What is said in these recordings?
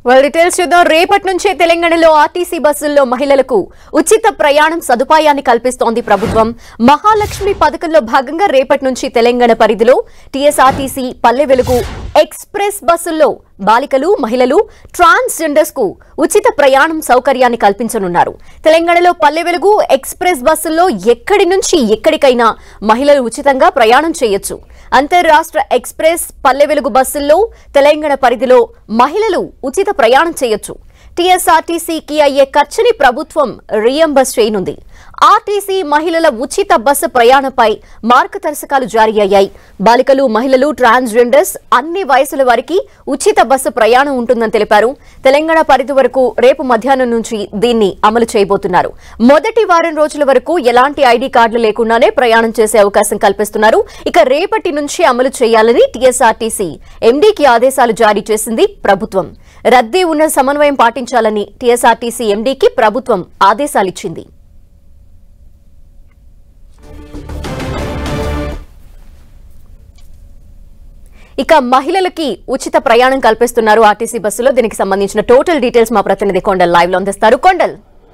Well details చూద్దాం రేపటి నుంచే తెలంగాణలో ఆర్టీసీ బస్సుల్లో మహిళలకు ఉచిత ప్రయాణం సదుపాయాన్ని కల్పిస్తోంది ప్రభుత్వం మహాలక్ష్మి పథకంలో భాగంగా రేపటి నుంచి తెలంగాణ పరిధిలో టీఎస్ఆర్టీసీ పల్లె వెలుగు ఎక్స్ప్రెస్ బస్సుల్లో బాలికలు మహిళలు ట్రాన్స్జెండర్స్ కు ఉచిత ప్రయాణం సౌకర్యాన్ని కల్పించనున్నారు తెలంగాణలో పల్లె వెలుగు ఎక్స్ప్రెస్ బస్సుల్లో ఎక్కడి నుంచి ఎక్కడికైనా మహిళలు ఉచితంగా ప్రయాణం చేయొచ్చు అంతర్రాష్ట్ర ఎక్స్ప్రెస్ పల్లె వెలుగు బస్సుల్లో తెలంగాణ పరిధిలో మహిళలు ఉచిత ప్రయాణం చేయొచ్చు టీఎస్ఆర్టీసీకి అయ్యే ఖర్చుని ప్రభుత్వం రియంబర్స్ చేయనుంది ఆర్టీసీ మహిళల ఉచిత బస్సు ప్రయాణంపై మార్గదర్శకాలు జారీ అయ్యాయి బాలికలు మహిళలు ట్రాన్స్జెండర్స్ అన్ని వయసుల వారికి ఉచిత బస్సు ప్రయాణం ఉంటుందని తెలిపారు తెలంగాణ పరిధి వరకు రేపు మధ్యాహ్నం నుంచి దీన్ని అమలు చేయబోతున్నారు మొదటి వారం రోజుల వరకు ఎలాంటి ఐడీ కార్డులు లేకుండానే ప్రయాణం చేసే అవకాశం కల్పిస్తున్నారు ఇక రేపటి నుంచి అమలు చేయాలని టీఎస్ఆర్టీసీ ఎండీకి ఆదేశాలు జారీ చేసింది ప్రభుత్వం రద్దీ ఉన్న సమన్వయం పాటించాలని టీఎస్ఆర్టీసీ ఎండీకి ప్రభుత్వం ఆదేశాలిచ్చింది ఇక మహిళలకి ఉచిత ప్రయాణం కల్పిస్తున్నారు ఆర్టీసీ బస్సులో దీనికి సంబంధించిన టోటల్ డీటెయిల్స్ మా ప్రతినిధి కొండల్ లైవ్ లో అందిస్తారు కొండల్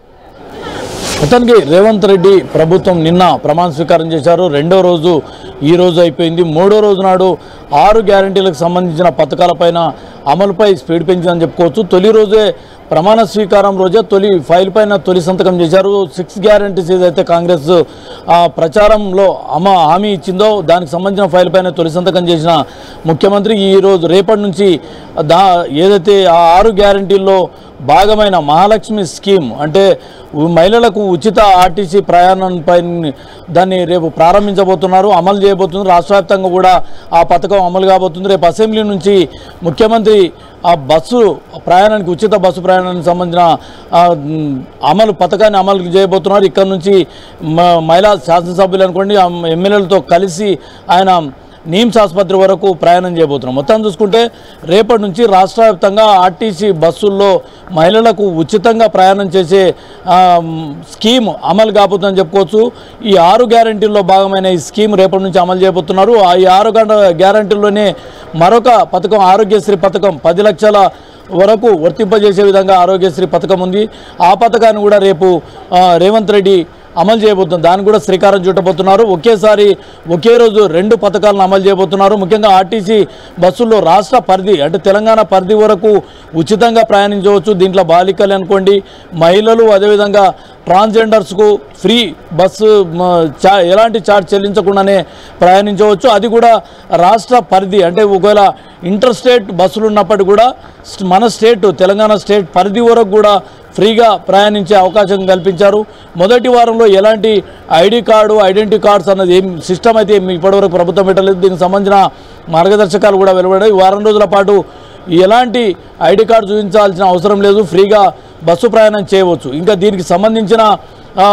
మొత్తానికి రేవంత్ రెడ్డి ప్రభుత్వం నిన్న ప్రమాణ స్వీకారం చేశారు రెండో రోజు ఈ రోజు అయిపోయింది మూడో రోజు నాడు ఆరు గ్యారంటీలకు సంబంధించిన పథకాలపైన అమలుపై స్పీడ్ పెంచిందని చెప్పుకోవచ్చు తొలి రోజే ప్రమాణ స్వీకారం రోజే తొలి ఫైల్ పైన తొలి సంతకం చేశారు సిక్స్ గ్యారంటీస్ ఏదైతే కాంగ్రెస్ ఆ, ప్రచారంలో అమ హామీ ఇచ్చిందో దానికి సంబంధించిన ఫైల్ పైన తొలి సంతకం చేసిన ముఖ్యమంత్రి ఈ రోజు రేపటి నుంచి దా ఏదైతే ఆ ఆరు గ్యారంటీల్లో భాగమైన మహాలక్ష్మి స్కీమ్ అంటే ఉ- మహిళలకు ఉచిత ఆర్టీసీ ప్రయాణంపై దాన్ని రేపు ప్రారంభించబోతున్నారు అమలు చేయబోతున్నారు రాష్ట్ర వ్యాప్తంగా కూడా ఆ పథకం అమలు కాబోతుంది రేపు అసెంబ్లీ నుంచి ముఖ్యమంత్రి ఆ బస్సు ప్రయాణానికి ఉచిత బస్సు ప్రయాణానికి సంబంధించిన ఆ, మ్, అమలు పథకాన్ని అమలు చేయబోతున్నారు ఇక్కడ నుంచి మ- మహిళా శాసనసభ్యులు అనుకోండి ఆ ఎమ్మెల్యేలతో కలిసి ఆయన నీమ్స్ ఆసుపత్రి వరకు ప్రయాణం చేయబోతున్నాం మొత్తం చూసుకుంటే రేపటి నుంచి రాష్ట్ర వ్యాప్తంగా ఆర్టీసీ బస్సుల్లో మహిళలకు ఉచితంగా ప్రయాణం చేసే ఆ, మ్, స్కీమ్ అమలు కాబోతుందని చెప్పుకోవచ్చు ఈ ఆరు గ్యారంటీల్లో భాగమైన ఈ స్కీమ్ రేపటి నుంచి అమలు చేయబోతున్నారు ఆ ఈ ఆరు గంట గ్యారంటీల్లోనే మరొక పథకం ఆరోగ్యశ్రీ పథకం పది లక్షల వరకు వర్తింపజేసే విధంగా ఆరోగ్యశ్రీ పథకం ఉంది ఆ పథకాన్ని కూడా రేపు ఆ, రేవంత్ రెడ్డి అమలు చేయబోతున్నారు దానికి కూడా శ్రీకారం చుట్టబోతున్నారు ఒకేసారి ఒకే రోజు రెండు పథకాలను అమలు చేయబోతున్నారు ముఖ్యంగా ఆర్టీసీ బస్సుల్లో రాష్ట్ర పరిధి అంటే తెలంగాణ పరిధి వరకు ఉచితంగా ప్రయాణించవచ్చు దీంట్లో బాలికలు అనుకోండి మహిళలు అదేవిధంగా ట్రాన్స్జెండర్స్కు ఫ్రీ బస్సు మ, చా ఎలాంటి ఛార్జ్ చెల్లించకుండానే ప్రయాణించవచ్చు అది కూడా రాష్ట్ర పరిధి అంటే ఒకవేళ ఇంటర్ స్టేట్ బస్సులు ఉన్నప్పటికీ కూడా స్ట్- మన స్టేట్ తెలంగాణ స్టేట్ పరిధి వరకు కూడా ఫ్రీగా ప్రయాణించే అవకాశం కల్పించారు మొదటి వారంలో ఎలాంటి ఐడి కార్డు ఐడెంటిటీ కార్డ్స్ అన్నది ఏం సిస్టమ్ అయితే ఏం ఇప్పటివరకు ప్రభుత్వం పెట్టలేదు దీనికి సంబంధించిన మార్గదర్శకాలు కూడా వెలువడాయి వారం రోజుల పాటు ఎలాంటి ఐడి కార్డు చూపించాల్సిన అవసరం లేదు ఫ్రీగా బస్సు ప్రయాణం చేయవచ్చు ఇంకా దీనికి సంబంధించిన ఆ,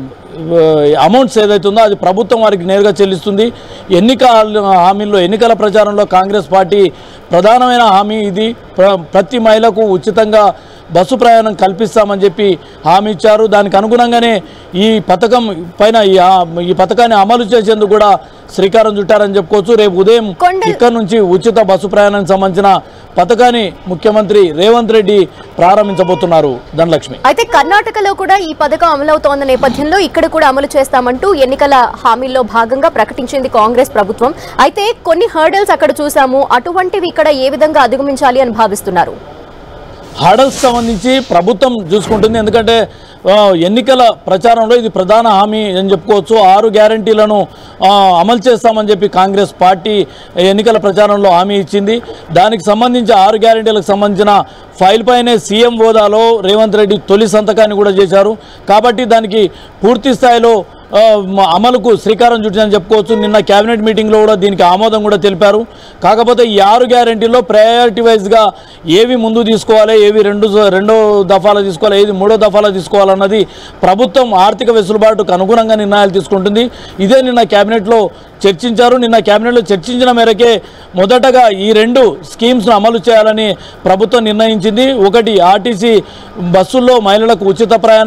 అమౌంట్స్ ఏదైతే ఉందో అది ప్రభుత్వం వారికి నేరుగా చెల్లిస్తుంది ఎన్నిక హామీల్లో ఎన్నికల ప్రచారంలో కాంగ్రెస్ పార్టీ ప్రధానమైన హామీ ఇది ప్ర- ప్రతి మహిళకు ఉచితంగా బస్సు ప్రయాణం కల్పిస్తామని చెప్పి హామీ ఇచ్చారు దానికి అనుగుణంగానే ఈ పథకం పైన ఈ ఆ- ఈ పథకాన్ని అమలు చేసేందుకు కూడా శ్రీకారం చుట్టారని చెప్పుకోవచ్చు రేపు ఉదయం కొండల్- ఇక్కడ నుంచి ఉచిత బస్సు ప్రయాణానికి సంబంధించిన పథకాన్ని ముఖ్యమంత్రి రేవంత్ రెడ్డి ప్రారంభించబోతున్నారు ధనలక్ష్మి అయితే కర్ణాటకలో కూడా ఈ పథకం అమలవుతోన్న నేపథ్యంలో ఇక్కడ కూడా అమలు చేస్తామంటూ ఎన్నికల హామీల్లో భాగంగా ప్రకటించింది కాంగ్రెస్ ప్రభుత్వం అయితే కొన్ని హర్డల్స్ అక్కడ చూసాము అటువంటివి ఇక్కడ ఏ విధంగా అధిగమించాలి అని భావిస్తున్నారు హడల్స్ సంబంధించి ప్రభుత్వం చూసుకుంటుంది ఎందుకంటే ఆ, ఎన్నికల ప్రచారంలో ఇది ప్రధాన హామీ అని చెప్పుకోవచ్చు ఆరు గ్యారంటీలను ఆ, అమలు చేస్తామని చెప్పి కాంగ్రెస్ పార్టీ ఎన్నికల ప్రచారంలో హామీ ఇచ్చింది దానికి సంబంధించి ఆరు గ్యారంటీలకు సంబంధించిన ఫైల్ పైనే సీఎం హోదాలో రేవంత్ రెడ్డి తొలి సంతకాన్ని కూడా చేశారు కాబట్టి దానికి పూర్తి స్థాయిలో ఆ, మ- అమలుకు శ్రీకారం చుట్టిందని చెప్పుకోవచ్చు నిన్న కేబినెట్ మీటింగ్లో కూడా దీనికి ఆమోదం కూడా తెలిపారు కాకపోతే ఈ ఆరు గ్యారంటీల్లో ప్రయారిటీ వైజ్గా ఏవి ముందు తీసుకోవాలి ఏవి రెండు రెండో దఫాలో తీసుకోవాలి ఏది మూడో దఫాలో తీసుకోవాలన్నది ప్రభుత్వం ఆర్థిక వెసులుబాటుకు అనుగుణంగా నిర్ణయాలు తీసుకుంటుంది ఇదే నిన్న కేబినెట్లో చర్చించారు నిన్న కేబినెట్లో చర్చించిన మేరకే మొదటగా ఈ రెండు స్కీమ్స్ను అమలు చేయాలని ప్రభుత్వం నిర్ణయించింది ఒకటి ఆర్టీసీ బస్సుల్లో మహిళలకు ఉచిత ప్రయాణం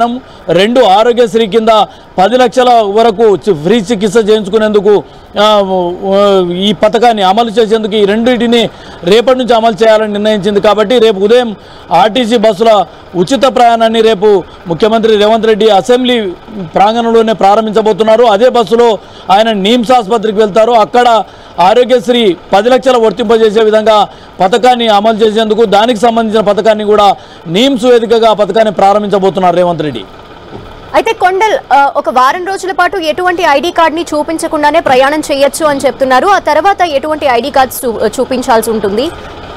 రెండు ఆరోగ్యశ్రీ కింద పది లక్షల వరకు చి- ఫ్రీ చికిత్స చేయించుకునేందుకు ఆ, ఆ, ఈ పథకాన్ని అమలు చేసేందుకు ఈ రెండింటిని రేపటి నుంచి అమలు చేయాలని నిర్ణయించింది కాబట్టి రేపు ఉదయం ఆర్టీసీ బస్సుల ఉచిత ప్రయాణాన్ని రేపు ముఖ్యమంత్రి రేవంత్ రెడ్డి అసెంబ్లీ ప్రాంగణంలోనే ప్రారంభించబోతున్నారు అదే బస్సులో ఆయన నీమ్స్ ఆసుపత్రికి వెళ్తారు అక్కడ ఆరోగ్యశ్రీ పది లక్షల వర్తింపజేసే విధంగా పథకాన్ని అమలు చేసేందుకు దానికి సంబంధించిన పథకాన్ని కూడా నీమ్స్ వేదికగా ఆ పథకాన్ని ప్రారంభించబోతున్నారు రేవంత్ రెడ్డి అయితే కొండల్ ఆ, ఒక వారం రోజుల పాటు ఎటువంటి ఐడి కార్డ్ ని చూపించకుండానే ప్రయాణం చేయొచ్చు అని చెప్తున్నారు ఆ తర్వాత ఎటువంటి ఐడి కార్డ్స్ చూ- చూపించాల్సి ఉంటుంది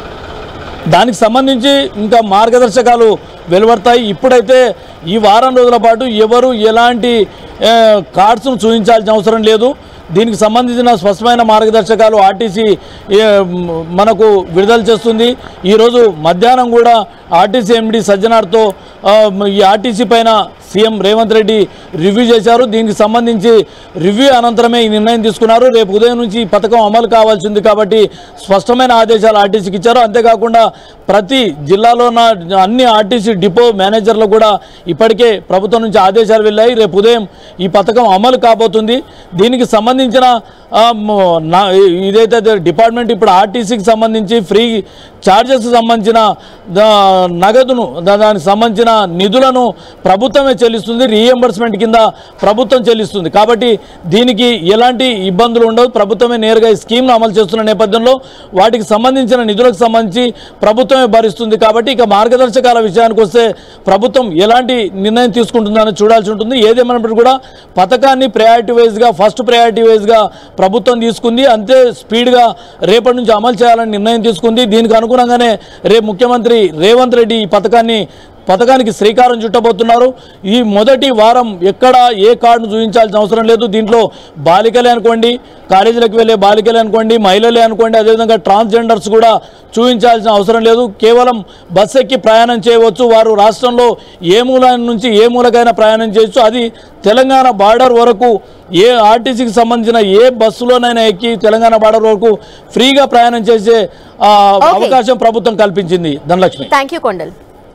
దానికి సంబంధించి ఇంకా మార్గదర్శకాలు వెలువడతాయి ఇప్పుడైతే ఈ వారం రోజుల పాటు ఎవరు ఎలాంటి ఏ, కార్డ్స్ను చూపించాల్సిన అవసరం లేదు దీనికి సంబంధించిన స్పష్టమైన మార్గదర్శకాలు ఆర్టీసీ ఏ, మ్, మనకు విడుదల చేస్తుంది ఈరోజు మధ్యాహ్నం కూడా ఆర్టీసీ ఎండి సజ్జనార్తో ఆ, మ్, ఈ ఆర్టీసీ పైన సీఎం రేవంత్ రెడ్డి రివ్యూ చేశారు దీనికి సంబంధించి రివ్యూ అనంతరమే ఈ నిర్ణయం తీసుకున్నారు రేపు ఉదయం నుంచి ఈ పథకం అమలు కావాల్సింది కాబట్టి స్పష్టమైన ఆదేశాలు ఆర్టీసీకి ఇచ్చారు అంతేకాకుండా ప్రతి జిల్లాలో ఉన్న అన్ని ఆర్టీసీ డిపో మేనేజర్లు కూడా ఇప్పటికే ప్రభుత్వం నుంచి ఆదేశాలు వెళ్ళాయి రేపు ఉదయం ఈ పథకం అమలు కాబోతుంది దీనికి సంబంధించిన ఆ, మ- నా- ఇదైతే అదే డిపార్ట్మెంట్ ఇప్పుడు ఆర్టీసీకి సంబంధించి ఫ్రీ ఛార్జెస్ సంబంధించిన దా- నగదును దా- దానికి సంబంధించిన నిధులను ప్రభుత్వమే చెల్లిస్తుంది రీఎంబర్స్మెంట్ కింద ప్రభుత్వం చెల్లిస్తుంది కాబట్టి దీనికి ఎలాంటి ఇబ్బందులు ఉండవు ప్రభుత్వమే నేరుగా ఈ స్కీమ్ను అమలు చేస్తున్న నేపథ్యంలో వాటికి సంబంధించిన నిధులకు సంబంధించి ప్రభుత్వమే భరిస్తుంది కాబట్టి ఇక మార్గదర్శకాల విషయానికి వస్తే ప్రభుత్వం ఎలాంటి నిర్ణయం తీసుకుంటుందని చూడాల్సి ఉంటుంది ఏదేమైనప్పటికీ కూడా పథకాన్ని ప్రయారిటీ వైజ్గా ఫస్ట్ ప్రయారిటీ వైజ్గా ప్రభుత్వం తీసుకుంది అంతే స్పీడ్గా రేపటి నుంచి అమలు చేయాలని నిర్ణయం తీసుకుంది దీనికి అనుగుణంగానే రేపు ముఖ్యమంత్రి రేవంత్ రెడ్డి ఈ పథకాన్ని పథకానికి శ్రీకారం చుట్టబోతున్నారు ఈ మొదటి వారం ఎక్కడ ఏ కార్డును చూపించాల్సిన అవసరం లేదు దీంట్లో బాలికలే అనుకోండి కాలేజీలకు వెళ్ళే బాలికలే అనుకోండి మహిళలే అనుకోండి అదేవిధంగా ట్రాన్స్జెండర్స్ కూడా చూపించాల్సిన అవసరం లేదు కేవలం బస్ ఎక్కి ప్రయాణం చేయవచ్చు వారు రాష్ట్రంలో ఏ మూల నుంచి ఏ మూలకైనా ప్రయాణం చేయొచ్చు అది తెలంగాణ బార్డర్ వరకు ఏ ఆర్టీసీకి సంబంధించిన ఏ బస్సులోనైనా ఎక్కి తెలంగాణ బార్డర్ వరకు ఫ్రీగా ప్రయాణం చేసే ఆ, Okay. అవకాశం ప్రభుత్వం కల్పించింది Dhanalakshmi thank you Kondal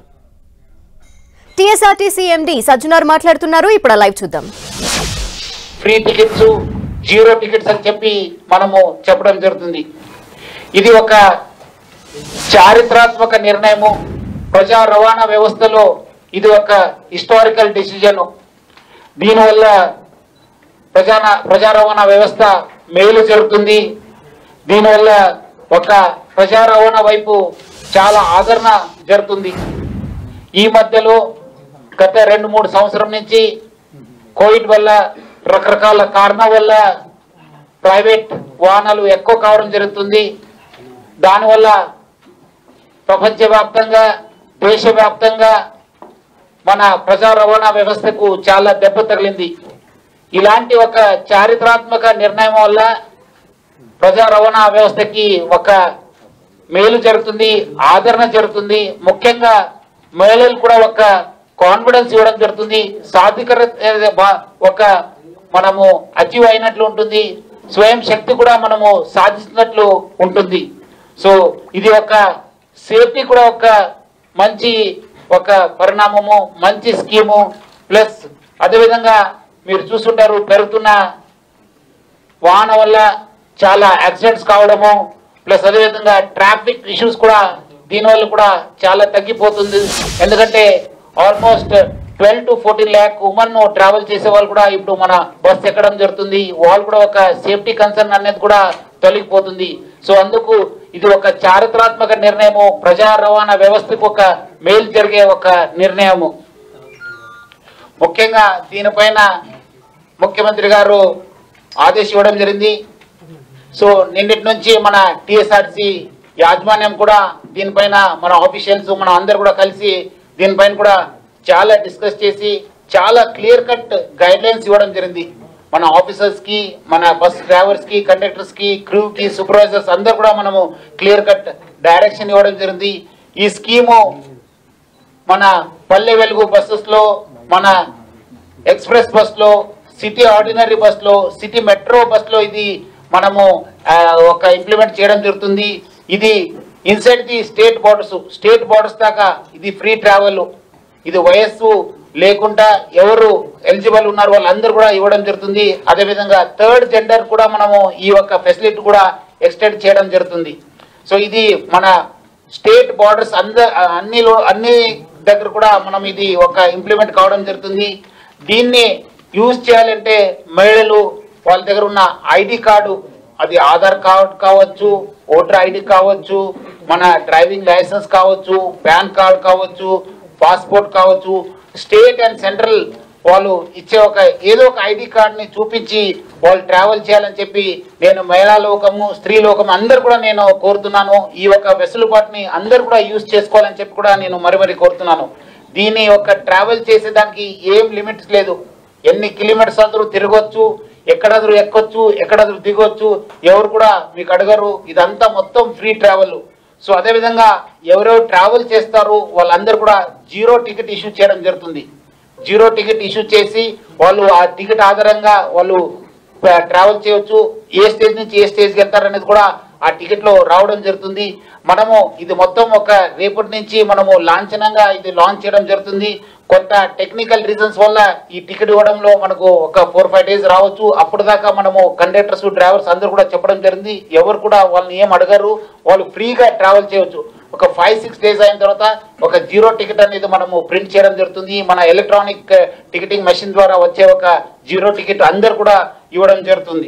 TSRTC MD Sajjanar మాట్లాడుతున్నారు ఇప్పుడు ఆ లైవ్ చూద్దాం ఫ్రీ టికెట్స్ జీరో టికెట్స్ అని చెప్పి మనము చెప్పడం జరుగుతుంది ఇది ఒక చారిత్రాత్మక నిర్ణయము ప్రజా రవాణా వ్యవస్థలో ఇది ఒక హిస్టారికల్ డిసిజన్ దీనివల్ల ప్రజా ప్రజా రవాణా వ్యవస్థ మేలు జరుగుతుంది దీనివల్ల ఒక ప్రజా రవాణా వైపు చాలా ఆదరణ జరుగుతుంది ఈ మధ్యలో గత రెండు మూడు సంవత్సరం నుంచి కోవిడ్ వల్ల రకరకాల కారణాల వల్ల ప్రైవేట్ వాహనాలు ఎక్కువ కావడం జరుగుతుంది దానివల్ల ప్రపంచవ్యాప్తంగా దేశవ్యాప్తంగా మన ప్రజా రవాణా వ్యవస్థకు చాలా దెబ్బ తగిలింది ఇలాంటి ఒక చారిత్రాత్మక నిర్ణయం వల్ల ప్రజా రవాణా వ్యవస్థకి ఒక మేలు జరుగుతుంది ఆదరణ జరుగుతుంది ముఖ్యంగా మహిళలు కూడా ఒక కాన్ఫిడెన్స్ ఇవ్వడం జరుగుతుంది సాధికారత బా- ఒక మనము అచీవ్ అయినట్లు ఉంటుంది స్వయం శక్తి కూడా మనము సాధిస్తున్నట్లు ఉంటుంది సో ఇది ఒక సేఫ్టీ కూడా ఒక మంచి ఒక పరిణామము మంచి స్కీము ప్లస్ అదేవిధంగా మీరు చూస్తుంటారు పెరుగుతున్న వాహన వల్ల చాలా యాక్సిడెంట్స్ కావడము ప్లస్ అదేవిధంగా ట్రాఫిక్ ఇష్యూస్ కూడా దీనివల్ల కూడా చాలా తగ్గిపోతుంది ఎందుకంటే almost twelve to fourteen lakh women travel చేసే వాళ్ళు కూడా ఇప్పుడు మన బస్ ఎక్కడం జరుగుతుంది వాళ్ళు కూడా ఒక సేఫ్టీ కన్సర్న్ అనేది కూడా తొలగిపోతుంది సో అందుకు ఇది ఒక చారిత్రాత్మక నిర్ణయము ప్రజా రవాణా వ్యవస్థకు ఒక మేలు జరిగే ఒక నిర్ణయము ముఖ్యంగా దీనిపైన ముఖ్యమంత్రి గారు ఆదేశం ఇవ్వడం జరిగింది సో నిన్నటి నుంచి మన టిఎస్ఆర్సి యాజమాన్యం కూడా దీనిపైన మన ఆఫీషియల్స్ మన అందరు కూడా కలిసి దీనిపైన కూడా చాలా డిస్కస్ చేసి చాలా క్లియర్ కట్ గైడ్ లైన్స్ ఇవ్వడం జరిగింది మన ఆఫీసర్స్ కి మన బస్ డ్రైవర్స్ కి కండక్టర్స్ కి క్రూ కి సూపర్వైజర్స్ అందరు కూడా మనము క్లియర్ కట్ డైరెక్షన్ ఇవ్వడం జరిగింది ఈ స్కీము మన పల్లె వెలుగు బస్సెస్ లో మన ఎక్స్ప్రెస్ బస్ లో సిటీ ఆర్డినరీ బస్ లో సిటీ మెట్రో బస్ లో ఇది మనము ఆ, ఒక ఇంప్లిమెంట్ చేయడం జరుగుతుంది ఇది inside the state borders state borders దాకా ఇది ఫ్రీ ట్రావెల్ ఇది వయస్సు లేకుండా ఎవరు ఎలిజిబుల్ ఉన్నారు వాళ్ళందరూ కూడా ఇవ్వడం జరుగుతుంది అదేవిధంగా థర్డ్ జెండర్ కూడా మనము ఈ యొక్క ఫెసిలిటీ కూడా ఎక్స్టెండ్ చేయడం జరుగుతుంది సో ఇది మన స్టేట్ బార్డర్స్ అంద అన్ని అన్ని దగ్గర కూడా మనం ఇది ఒక ఇంప్లిమెంట్ కావడం జరుగుతుంది దీన్ని యూజ్ చేయాలంటే మహిళలు వాళ్ళ దగ్గర ఉన్న ఐడి కార్డు అది ఆధార్ కార్డ్ కావచ్చు ఓటర్ ఐడి కావచ్చు మన డ్రైవింగ్ లైసెన్స్ కావచ్చు పాన్ కార్డ్ కావచ్చు పాస్పోర్ట్ కావచ్చు స్టేట్ అండ్ సెంట్రల్ వాళ్ళు ఇచ్చే ఒక ఏదో ఒక ఐడి కార్డ్ని చూపించి వాళ్ళు ట్రావెల్ చేయాలని చెప్పి నేను మహిళా లోకము స్త్రీ లోకం అందరు కూడా నేను కోరుతున్నాను ఈ యొక్క వెసులుబాటుని అందరు కూడా యూజ్ చేసుకోవాలని చెప్పి కూడా నేను మరి మరి కోరుతున్నాను దీని యొక్క ట్రావెల్ చేసేదానికి ఏం లిమిట్స్ లేదు ఎన్ని కిలోమీటర్స్ అందరూ తిరగొచ్చు ఎక్కడాదరు ఎక్కొచ్చు ఎక్కడాదరు దిగొచ్చు ఎవరు కూడా మీకు అడగరు ఇదంతా మొత్తం ఫ్రీ ట్రావెల్ సో అదేవిధంగా ఎవరెవరు ట్రావెల్ చేస్తారో వాళ్ళందరూ కూడా జీరో టికెట్ ఇష్యూ చేయడం జరుగుతుంది జీరో టికెట్ ఇష్యూ చేసి వాళ్ళు ఆ టికెట్ ఆధారంగా వాళ్ళు ట్రావెల్ చేయొచ్చు ఏ స్టేజ్ నుంచి ఏ స్టేజ్కి వెళ్తారనేది కూడా ఆ టికెట్ లో రావడం జరుగుతుంది మనము ఇది మొత్తం ఒక రేపటి నుంచి మనము లాంఛనంగా ఇది లాంచ్ చేయడం జరుగుతుంది కొంత టెక్నికల్ రీజన్స్ వల్ల ఈ టికెట్ ఇవ్వడంలో మనకు ఒక ఫోర్ ఫైవ్ డేస్ రావచ్చు అప్పుడు దాకా మనము కండక్టర్స్ డ్రైవర్స్ అందరూ కూడా చెప్పడం జరిగింది ఎవరు కూడా వాళ్ళని ఏం అడగరు వాళ్ళు ఫ్రీగా ట్రావెల్ చేయొచ్చు ఒక ఫైవ్ సిక్స్ డేస్ అయిన తర్వాత ఒక జీరో టికెట్ అనేది మనము ప్రింట్ చేయడం జరుగుతుంది మన ఎలక్ట్రానిక్ టికెటింగ్ మెషిన్ ద్వారా వచ్చే ఒక జీరో టికెట్ అందరు కూడా ఇవ్వడం జరుగుతుంది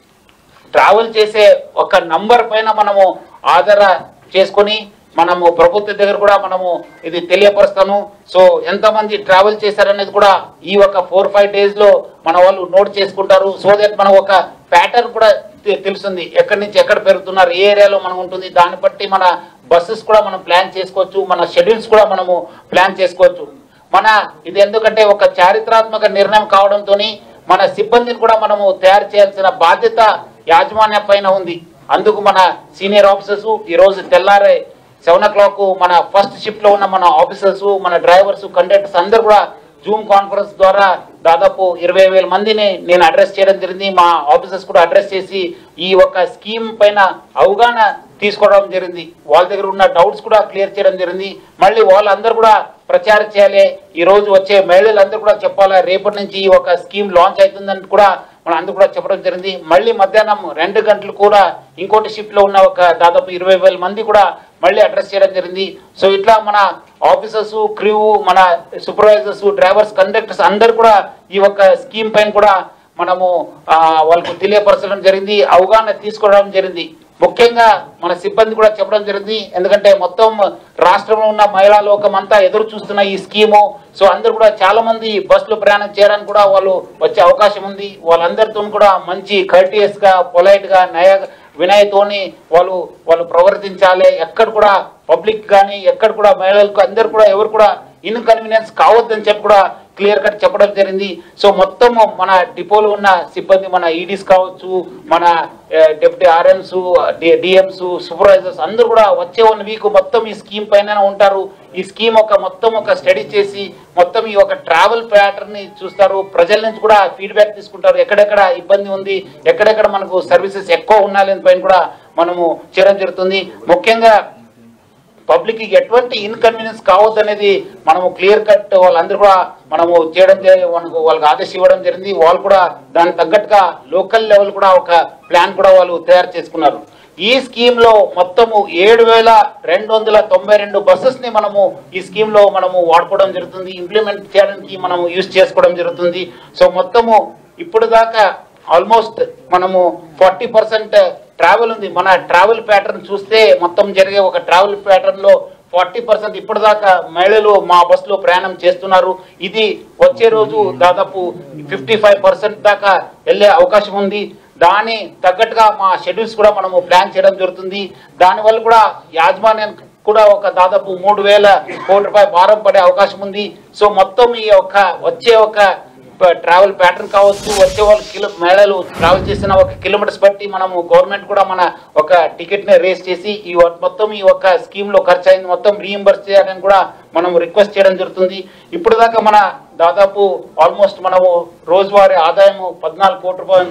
ట్రావెల్ చేసే ఒక నంబర్ పైన మనము ఆధార చేసుకొని మనము ప్రభుత్వ దగ్గర కూడా మనము ఇది తెలియపరుస్తాను సో ఎంతమంది ట్రావెల్ చేశారనేది కూడా ఈ ఒక ఫోర్ ఫైవ్ డేస్ లో మన వాళ్ళు నోట్ చేసుకుంటారు సో దట్ మనం ఒక ప్యాటర్న్ కూడా తె- తెలుస్తుంది ఎక్కడి నుంచి ఎక్కడ పెరుగుతున్నారు ఏ ఏరియాలో మనం ఉంటుంది దాన్ని బట్టి మన బస్సెస్ కూడా మనం ప్లాన్ చేసుకోవచ్చు మన షెడ్యూల్స్ కూడా మనము ప్లాన్ చేసుకోవచ్చు మన ఇది ఎందుకంటే ఒక చారిత్రాత్మక నిర్ణయం కావడంతోని మన సిబ్బందిని కూడా మనము తయారు చేయాల్సిన బాధ్యత యాజమాన్యం పైన ఉంది అందుకు మన సీనియర్ ఆఫీసర్స్ ఈ రోజు తెల్లారే సెవెన్ ఓ క్లాక్ మన ఫస్ట్ షిఫ్ట్ లో ఉన్న మన ఆఫీసర్స్ మన డ్రైవర్స్ కండక్టర్స్ అందరు కూడా జూమ్ కాన్ఫరెన్స్ ద్వారా దాదాపు ఇరవై వేల మందిని నేను అడ్రస్ చేయడం జరిగింది మా ఆఫీసర్స్ కూడా అడ్రస్ చేసి ఈ ఒక స్కీమ్ పైన అవగాహన తీసుకోవడం జరిగింది వాళ్ళ దగ్గర ఉన్న డౌట్స్ కూడా క్లియర్ చేయడం జరిగింది మళ్ళీ వాళ్ళందరూ కూడా ప్రచారం చేయాలి ఈ రోజు వచ్చే మహిళలందరూ కూడా చెప్పాలి రేపటి నుంచి ఈ ఒక స్కీమ్ లాంచ్ అవుతుందని కూడా మనం అందరూ కూడా చెప్పడం జరిగింది మళ్ళీ మధ్యాహ్నం రెండు గంటలు కూడా ఇంకోటి షిఫ్ట్ లో ఉన్న ఒక దాదాపు ఇరవై వేల మంది కూడా మళ్ళీ అడ్రస్ చేయడం జరిగింది సో ఇట్లా మన ఆఫీసర్స్ క్రూ మన సూపర్వైజర్స్ డ్రైవర్స్ కండక్టర్స్ అందరు కూడా ఈ ఒక స్కీమ్ పైన కూడా మనము ఆ, వాళ్ళకు తెలియపరచడం జరిగింది అవగాహన తీసుకోవడం జరిగింది ముఖ్యంగా మన సిబ్బంది కూడా చెప్పడం జరిగింది ఎందుకంటే మొత్తం రాష్ట్రంలో ఉన్న మహిళా లోకం అంతా ఎదురు చూస్తున్న ఈ స్కీము సో అందరు కూడా చాలా మంది బస్సులో ప్రయాణం చేయడానికి కూడా వాళ్ళు వచ్చే అవకాశం ఉంది వాళ్ళందరితో కూడా మంచి కర్టియస్ గా పొలైట్ గా నయ వినయతోని వాళ్ళు వాళ్ళు ప్రవర్తించాలి ఎక్కడ కూడా పబ్లిక్ కానీ ఎక్కడ కూడా మహిళలకు అందరు కూడా ఎవరు కూడా ఇన్కన్వీనియన్స్ కావద్దని చెప్పి కూడా క్లియర్ కట్ చెప్పడం జరిగింది సో మొత్తం మన డిపోలో ఉన్న సిబ్బంది మన ఈడీస్ కావచ్చు మన డిప్యూటీ ఆర్ఎంస్ డిఎంస్ సూపర్వైజర్స్ అందరూ కూడా వచ్చే వన్ వీక్ మొత్తం ఈ స్కీమ్ పైన ఉంటారు ఈ స్కీమ్ ఒక మొత్తం ఒక స్టడీ చేసి మొత్తం ఈ ఒక ట్రావెల్ ప్యాటర్న్ ని చూస్తారు ప్రజల నుంచి కూడా ఫీడ్బ్యాక్ తీసుకుంటారు ఎక్కడెక్కడ ఇబ్బంది ఉంది ఎక్కడెక్కడ మనకు సర్వీసెస్ ఎక్కువ ఉండాలి పైన కూడా మనము చేయడం జరుగుతుంది ముఖ్యంగా పబ్లిక్ కి ఎటువంటి ఇన్కన్వీనియన్స్ కావద్దు అనేది మనము క్లియర్ కట్ వాళ్ళందరూ కూడా మనము చేయడం జరి- మనకు వాళ్ళకి ఆదేశం ఇవ్వడం జరిగింది వాళ్ళు కూడా దానికి తగ్గట్టుగా లోకల్ లెవెల్ కూడా ఒక ప్లాన్ కూడా వాళ్ళు తయారు చేసుకున్నారు ఈ స్కీమ్ లో మొత్తము ఏడు వేల రెండు వందల తొంభై రెండు బస్సెస్ ని మనము ఈ స్కీమ్ లో మనము వాడుకోవడం జరుగుతుంది ఇంప్లిమెంట్ చేయడానికి మనము యూజ్ చేసుకోవడం జరుగుతుంది సో మొత్తము ఇప్పుడు దాకా ఆల్మోస్ట్ మనము ఫార్టీ పర్సెంట్ ట్రావెల్ ఉంది మన ట్రావెల్ ప్యాటర్న్ చూస్తే మొత్తం జరిగే ఒక ట్రావెల్ ప్యాటర్న్ లో ఫార్టీ పర్సెంట్ ఇప్పటిదాకా మహిళలు మా బస్సులో ప్రయాణం చేస్తున్నారు ఇది వచ్చే రోజు దాదాపు ఫిఫ్టీ ఫైవ్ పర్సెంట్ దాకా వెళ్ళే అవకాశం ఉంది దాని తగ్గట్టుగా మా షెడ్యూల్స్ కూడా మనము ప్లాన్ చేయడం జరుగుతుంది దానివల్ల కూడా యాజమాన్యం కూడా ఒక దాదాపు మూడు వేల కోట్ల రూపాయల భారం పడే అవకాశం ఉంది సో మొత్తం ఈ ఒక వచ్చే ఒక ట్రావెల్ ప్యాటర్న్ కావచ్చు వచ్చే వాళ్ళు కిలో మహిళలు ట్రావెల్ చేసిన ఒక కిలోమీటర్స్ బట్టి మనము గవర్నమెంట్ కూడా మన ఒక టికెట్ ని రేస్ చేసి ఈ వ- మొత్తం ఈ ఒక స్కీమ్ లో ఖర్చు అయింది మొత్తం రీఎంబర్స్ చేయాలని కూడా మనం రిక్వెస్ట్ చేయడం జరుగుతుంది ఇప్పుడు దాకా మన దాదాపు ఆల్మోస్ట్ మనము రోజువారీ ఆదాయం పద్నాలుగు కోట్ల రూపాయలు ఉంది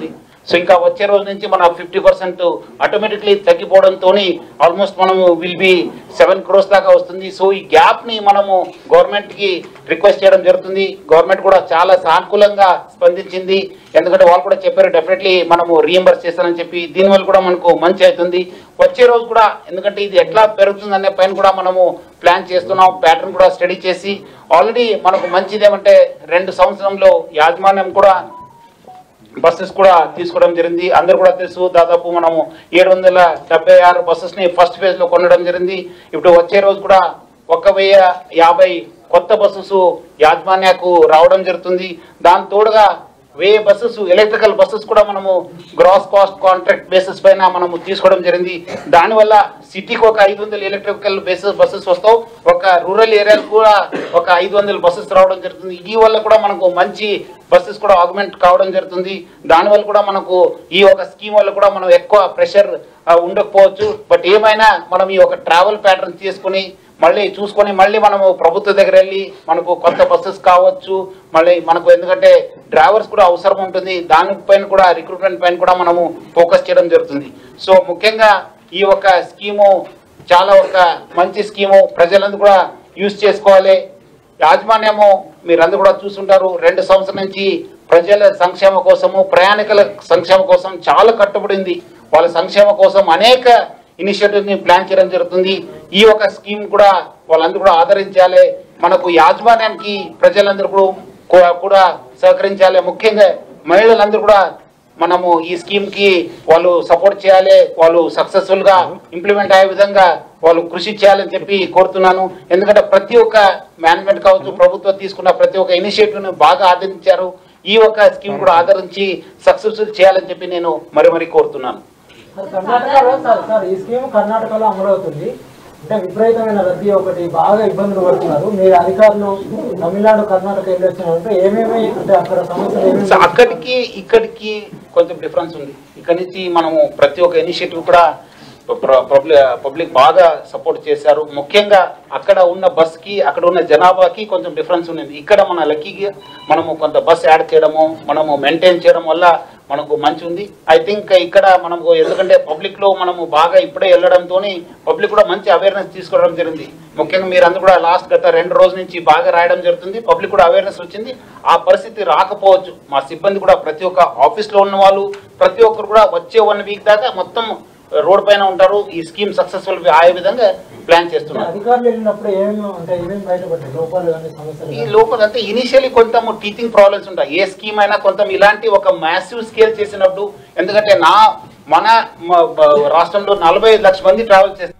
సో ఇంకా వచ్చే రోజు నుంచి మన ఫిఫ్టీ పర్సెంట్ ఆటోమేటిక్లీ తగ్గిపోవడంతో ఆల్మోస్ట్ మనము విల్ బి సెవెన్ క్రోర్స్ దాకా వస్తుంది సో ఈ గ్యాప్ ని మనము గవర్నమెంట్ కి రిక్వెస్ట్ చేయడం జరుగుతుంది గవర్నమెంట్ కూడా చాలా సానుకూలంగా స్పందించింది ఎందుకంటే వాళ్ళు కూడా చెప్పారు డెఫినెట్లీ మనము రీఎంబర్స్ చేస్తానని చెప్పి దీనివల్ల కూడా మనకు మంచి అవుతుంది వచ్చే రోజు కూడా ఎందుకంటే ఇది ఎట్లా పెరుగుతుంది అనే పైన కూడా మనము ప్లాన్ చేస్తున్నాం ప్యాటర్న్ కూడా స్టడీ చేసి ఆల్రెడీ మనకు మంచిది ఏమంటే రెండు సంవత్సరంలో యాజమాన్యం కూడా బస్సెస్ కూడా తీసుకోవడం జరిగింది అందరు కూడా తెలుసు దాదాపు మనము ఏడు వందల డెబ్బై ఆరు బస్సెస్ ని ఫస్ట్ ఫేజ్ లో కొనడం జరిగింది ఇప్పుడు వచ్చే రోజు కూడా ఒక వెయ్యి యాభై కొత్త బస్సెస్ యాజమాన్యకు రావడం జరుగుతుంది దాని తోడుగా వెయ్యి బస్సెస్ ఎలక్ట్రికల్ బస్సెస్ కూడా మనము గ్రాస్ కాస్ట్ కాంట్రాక్ట్ బేసిస్ పైన మనము తీసుకోవడం జరిగింది దానివల్ల సిటీకి ఒక ఐదు వందల ఎలక్ట్రికల్ బేసిస్ బస్సెస్ వస్తావు ఒక రూరల్ ఏరియాలకు కూడా ఒక ఐదు వందల బస్సెస్ రావడం జరుగుతుంది ఈ వల్ల కూడా మనకు మంచి బస్సెస్ కూడా ఆగ్మెంట్ కావడం జరుగుతుంది దానివల్ల కూడా మనకు ఈ ఒక స్కీమ్ వల్ల కూడా మనం ఎక్కువ ప్రెషర్ ఉండకపోవచ్చు బట్ ఏమైనా మనం ఈ ఒక ట్రావెల్ ప్యాటర్న్ తీసుకుని మళ్ళీ చూసుకొని మళ్ళీ మనము ప్రభుత్వ దగ్గర వెళ్ళి మనకు కొత్త బస్సెస్ కావచ్చు మళ్ళీ మనకు ఎందుకంటే డ్రైవర్స్ కూడా అవసరం ఉంటుంది దానిపైన కూడా రిక్రూట్మెంట్ పైన కూడా మనము ఫోకస్ చేయడం జరుగుతుంది సో ముఖ్యంగా ఈ ఒక స్కీము చాలా ఒక మంచి స్కీము ప్రజలందరూ కూడా యూజ్ చేసుకోవాలి యాజమాన్యము మీరందరూ కూడా చూస్తుంటారు రెండు సంవత్సరం నుంచి ప్రజల సంక్షేమ కోసము ప్రయాణికుల సంక్షేమ కోసం చాలా కట్టుబడింది వాళ్ళ సంక్షేమ కోసం అనేక ఇనిషియేటివ్ ని ప్లాన్ చేయడం జరుగుతుంది ఈ ఒక స్కీమ్ కూడా వాళ్ళందరూ కూడా ఆదరించాలి మనకు యాజమాన్యానికి ప్రజలందరూ కూడా కూ- కూడా సహకరించాలి ముఖ్యంగా మహిళలందరూ కూడా మనము ఈ స్కీమ్ కి వాళ్ళు సపోర్ట్ చేయాలి వాళ్ళు సక్సెస్ఫుల్ గా ఇంప్లిమెంట్ అయ్యే విధంగా వాళ్ళు కృషి చేయాలని చెప్పి కోరుతున్నాను ఎందుకంటే ప్రతి ఒక్క మేనేజ్మెంట్ కావచ్చు ప్రభుత్వం తీసుకున్న ప్రతి ఒక్క ఇనిషియేటివ్ ను బాగా ఆదరించారు ఈ ఒక స్కీమ్ కూడా ఆదరించి సక్సెస్ఫుల్ చేయాలని చెప్పి నేను మరి మరి కోరుతున్నాను సార్ కర్ణాటకలో సార్ సార్ ఈ స్కీమ్ కర్ణాటకలో అమలవుతుంది అంటే విపరీతమైన రద్దీ ఒకటి బాగా ఇబ్బందులు పడుతున్నారు మీరు అధికారులు తమిళనాడు కర్ణాటక వెళ్ళి వచ్చినారంటే ఏమేమి అంటే అక్కడ సమస్యలు ఏమేమి సో అక్కడికి ఇక్కడికి కొంచెం డిఫరెన్స్ ఉంది ఇక్కడ నుంచి మనము ప్రతి ఒక్క ఇనిషియేటివ్ కూడా పబ్లిక్ పబ్లిక్ బాగా సపోర్ట్ చేశారు ముఖ్యంగా అక్కడ ఉన్న బస్ కి అక్కడ ఉన్న జనాభాకి కొంచెం డిఫరెన్స్ ఉంది ఇక్కడ మన లక్కీకి మనము కొంత బస్ యాడ్ చేయడము మనము మెయింటైన్ చేయడం వల్ల మనకు మంచి ఉంది ఐ థింక్ ఇక్కడ మనకు ఎందుకంటే పబ్లిక్ లో మనము బాగా ఇప్పుడే వెళ్ళడంతో పబ్లిక్ కూడా మంచి అవేర్నెస్ తీసుకోవడం జరిగింది ముఖ్యంగా మీరు అందరూ కూడా లాస్ట్ గత రెండు రోజుల నుంచి బాగా రాయడం జరుగుతుంది పబ్లిక్ కూడా అవేర్నెస్ వచ్చింది ఆ పరిస్థితి రాకపోవచ్చు మా సిబ్బంది కూడా ప్రతి ఒక్క ఆఫీస్ లో ఉన్న వాళ్ళు ప్రతి ఒక్కరు కూడా వచ్చే వన్ వీక్ దాకా మొత్తం రోడ్ పైన ఉంటారు ఈ స్కీమ్ సక్సెస్ఫుల్ అయ్యే విధంగా ప్లాన్ చేస్తున్నారు అధికారులు వెళ్ళినప్పుడు ఏమేమి అంటే ఏమేమి బయటపడ్డాయి లోపాలు కానీ సమస్యలు ఈ కానీ? లోపల అంటే ఇనిషియలీ కొంత టీచింగ్ ప్రాబ్లమ్స్ ఉంటాయి ఏ స్కీమ్ అయినా కొంత ఇలాంటి ఒక మ్యాసివ్ స్కేల్ చేసినప్పుడు ఎందుకంటే నా మన మ- బ- రాష్ట్రంలో నలభై ఐదు లక్షల మంది ట్రావెల్ చేస్తారు